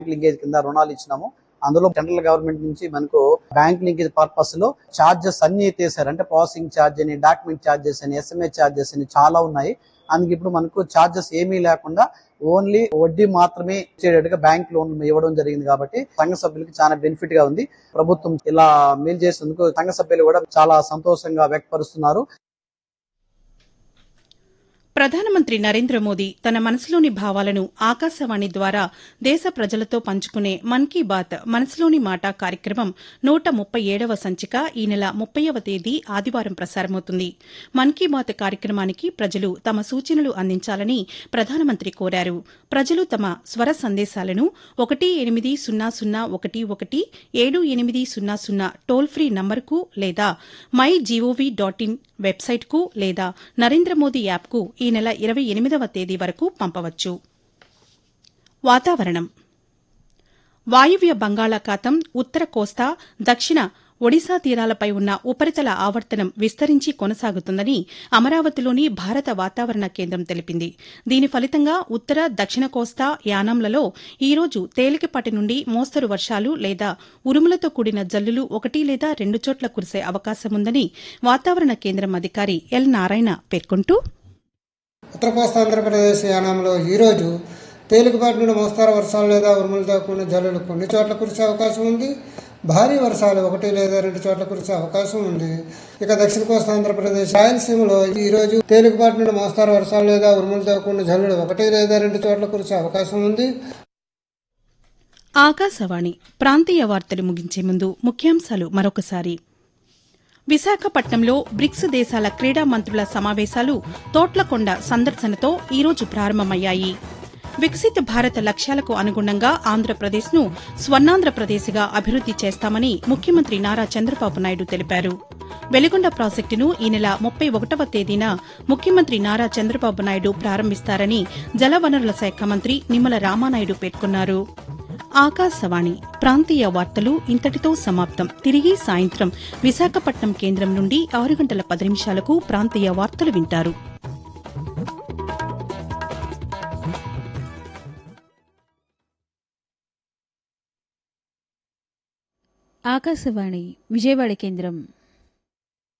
linkage కింద రుణాలు ఇచ్చినాము అందులో సెంట్రల్ గవర్నమెంట్ నుంచి మనకు బ్యాంక్ లింకేజ్ పర్పస్ లో చార్జెస్ అన్ని ఎత్తేసారు అంటే ప్రాసెసింగ్ ఛార్జ్ అని డాక్యుమెంట్ ఛార్జెస్ అని ఎస్ఎంఏ ఛార్జెస్ అని చాలా ఉన్నాయి అందుకు ఇప్పుడు మనకు ఛార్జెస్ ఏమీ లేకుండా ఓన్లీ వడ్డీ మాత్రమే ఇచ్చేటట్టుగా బ్యాంక్ లోన్ ఇవ్వడం జరిగింది కాబట్టి సంఘ సభ్యులకి చాలా బెనిఫిట్ గా ఉంది ప్రభుత్వం ఇలా మేలు చేసేందుకు సంఘ సభ్యులు కూడా చాలా సంతోషంగా వ్యక్తపరుస్తున్నారు ప్రధానమంత్రి నరేంద్ర మోదీ తన మనసులోని భావాలను ఆకాశవాణి ద్వారా దేశ ప్రజలతో పంచుకునే మన్ కీ బాత్ మనసులోని మాట కార్యక్రమం నూట ముప్పై ఏడవ సంచిక ఈ నెల ముప్పైవ తేదీ ఆదివారం ప్రసారమవుతుంది మన్ కీ బాత్ కార్యక్రమానికి ప్రజలు తమ సూచనలు అందించాలని ప్రధానమంత్రి కోరారు ప్రజలు తమ స్వర సందేశాలను ఒకటి ఎనిమిది సున్నా సున్నా ఒకటి ఒకటి ఏడు ఎనిమిది సున్నా సున్నా టోల్ ఫ్రీ నంబర్కు లేదా మై జీఓవీ డాట్ ఇన్ వెబ్సైట్కు లేదా నరేంద్ర మోదీ యాప్కు ఈ నెల ఇరవై ఎనిమిదవ తేదీ వరకు పంపవచ్చు వాతావరణం వాయువ్య బంగాళాఖాతం ఉత్తర కోస్తా దక్షిణ ఒడిశా తీరాలపై ఉన్న ఉపరితల ఆవర్తనం విస్తరించి కొనసాగుతుందని అమరావతిలోని భారత వాతావరణ కేంద్రం తెలిపింది దీని ఫలితంగా ఉత్తర దక్షిణ కోస్తా యానాంలలో ఈరోజు తేలికపాటి నుండి మోస్తరు వర్షాలు లేదా ఉరుములతో కూడిన జల్లులు ఒకటి లేదా రెండు చోట్ల కురిసే అవకాశముందని వాతావరణ కేంద్రం అధికారి ఎల్ నారాయణ పేర్కొంటూ ఉత్తర కోస్తా ఆంధ్రప్రదేశ్ యానాంలో ఈరోజు తేలికపాటి నుండి మోస్తారు వర్షాలు లేదా ఉరుములతో కూడిన జల్లులు కొన్ని చోట్ల కురిసే అవకాశం ఉంది భారీ వర్షాలు ఒకటి లేదా రెండు చోట్ల కురిసే అవకాశం ఉంది ఇక దక్షిణ కోస్తా ఆంధ్రప్రదేశ్ రాయలసీమలో ఈరోజు తేలికపాటి నుండి మోస్తారు వర్షాలు లేదా ఉరుములతో కూడిన జల్లులు ఒకటి లేదా రెండు చోట్ల కురిసే అవకాశం ఉంది ఆకాశవాణి ప్రాంతీయ వార్తలు ముగించే ముందు ముఖ్యాంశాలు మరొకసారి విశాఖపట్నంలో బ్రిక్స్ దేశాల క్రీడా మంత్రుల సమావేశాలు తోట్లకొండ సందర్శనతో ఈరోజు ప్రారంభమయ్యాయి వికసిత భారత లక్ష్యాలకు అనుగుణంగా ఆంధ్రప్రదేశ్ను స్వర్ణాంధ్రప్రదేశ్గా అభివృద్ది చేస్తామని ముఖ్యమంత్రి నారా చంద్రబాబు నాయుడు తెలిపారు వెలిగొండ ప్రాజెక్టును ఈ నెల ముప్పై ఒకటవ తేదీన ముఖ్యమంత్రి నారా చంద్రబాబు నాయుడు ప్రారంభిస్తారని జలవనరుల శాఖ మంత్రి నిమ్మల రామానాయుడు పేర్కొన్నారు ఆకాశవాణి ప్రాంతీయ వార్తలు ఇంతటితో సమాప్తం తిరిగి సాయంత్రం విశాఖపట్నం కేంద్రం నుండి ఆరు గంటల పది నిమిషాలకు ప్రాంతీయ వార్తలు వింటారు ఆకాశవాణి విజయవాడ కేంద్రం